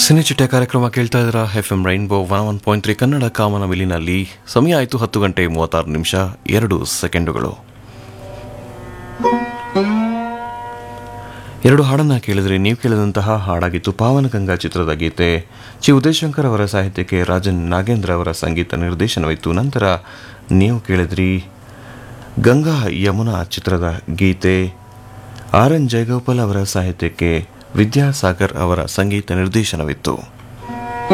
ಸಿನಿಚಿಟ್ಟೆ ಕಾರ್ಯಕ್ರಮ ಕೇಳ್ತಾ ಇದ್ದೀರಾ F M rainbow one one point three Kannada ಕಾಮನ ವಿಲಿನಲ್ಲಿ ಸಮಯ ಆಯಿತು ಹತ್ತು ಗಂಟೆ ಮೂವತ್ತಾರು ನಿಮಿಷ ಎರಡು ಸೆಕೆಂಡುಗಳು ಎರಡು ಹಾಡನ್ನ ಕೇಳಿದ್ರಿ ನೀವು ಕೇಳಿದಂತಹ ಹಾಡಾಗಿತ್ತು ಪಾವನಗಂಗಾ ಚಿತ್ರದ ಗೀತೆ ಚಿ ಉದಯಶಂಕರ್ ಅವರ ಸಾಹಿತ್ಯಕ್ಕೆ ರಾಜನ್ ನಾಗೇಂದ್ರ ಅವರ ಸಂಗೀತ ನಿರ್ದೇಶನವಿತ್ತು ನಂತರ ನೀವು ಕೇಳಿದ್ರಿ ಗಂಗಾ ಯಮುನಾ ಚಿತ್ರದ ಗೀತೆ ಆರ್ ಎನ್ ಜಯಗೋಪಾಲ್ ಅವರ ಸಾಹಿತ್ಯಕ್ಕೆ ವಿದ್ಯಾಸಾಗರ್ ಅವರ ಸಂಗೀತ ನಿರ್ದೇಶನವಿತ್ತು